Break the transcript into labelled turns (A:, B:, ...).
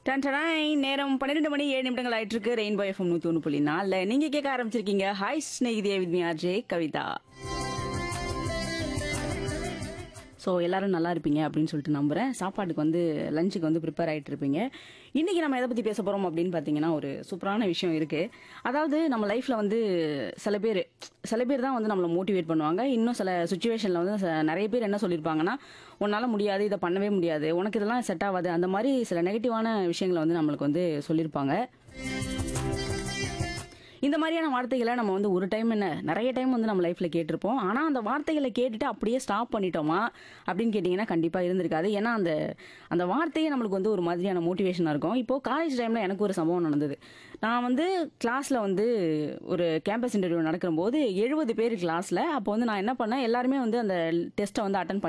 A: டன்டனாய் நேரம் பன்னிரெண்டு மணி ஏழு நிமிடங்கள் ஆயிட்டு இருக்கு ரெயின்போ எஃப்எம் நூத்தி ஒன்று புள்ளி நாலுல நீங்க கேட்க ஆரம்பிச்சிருக்கீங்க ஹாய் ஸ்நேகிதிய வித் ஆர்ஜே கவிதா ஸோ எல்லாரும் நல்லா இருப்பீங்க அப்படின்னு சொல்லிட்டு நம்புறேன் சாப்பாட்டுக்கு வந்து லஞ்சுக்கு வந்து ப்ரிப்பேர் ஆகிட்டு இருப்பீங்க இன்னைக்கு நம்ம எதை பற்றி பேச போகிறோம் அப்படின்னு பார்த்தீங்கன்னா ஒரு சூப்பரான விஷயம் இருக்கு அதாவது நம்ம லைஃப்பில் வந்து சில பேர் சில பேர் தான் வந்து நம்மளை மோட்டிவேட் பண்ணுவாங்க இன்னும் சில சுச்சுவேஷனில் வந்து ச- நிறைய பேர் என்ன சொல்லியிருப்பாங்கன்னா உன்னால் முடியாது இதை பண்ணவே முடியாது உனக்கு இதெல்லாம் செட் ஆகாது அந்த மாதிரி சில நெகட்டிவான விஷயங்களை வந்து நம்மளுக்கு வந்து சொல்லியிருப்பாங்க இந்த மாதிரியான வார்த்தைகளை நம்ம வந்து ஒரு டைம் என்ன நிறைய டைம் வந்து நம்ம லைஃப்ல கேட்டிருப்போம் ஆனா அந்த வார்த்தைகளை கேட்டுட்டு அப்படியே ஸ்டாப் பண்ணிட்டோமா அப்படின்னு கேட்டிங்கன்னா கண்டிப்பா இருந்திருக்காது ஏன்னா அந்த அந்த வார்த்தையே நம்மளுக்கு வந்து ஒரு மாதிரியான மோட்டிவேஷனா இருக்கும் இப்போ காலேஜ் டைம்ல எனக்கு ஒரு சம்பவம் நடந்தது நான் வந்து கிளாஸ்ல வந்து ஒரு கேம்பஸ் இன்டர்வியூ நடக்கிற போது எழுபது பேர் கிளாஸ்ல அப்போ வந்து நான் என்ன பண்ணேன் எல்லாருமே வந்து அந்த டெஸ்ட்டை வந்து அட்டன் பண்ணி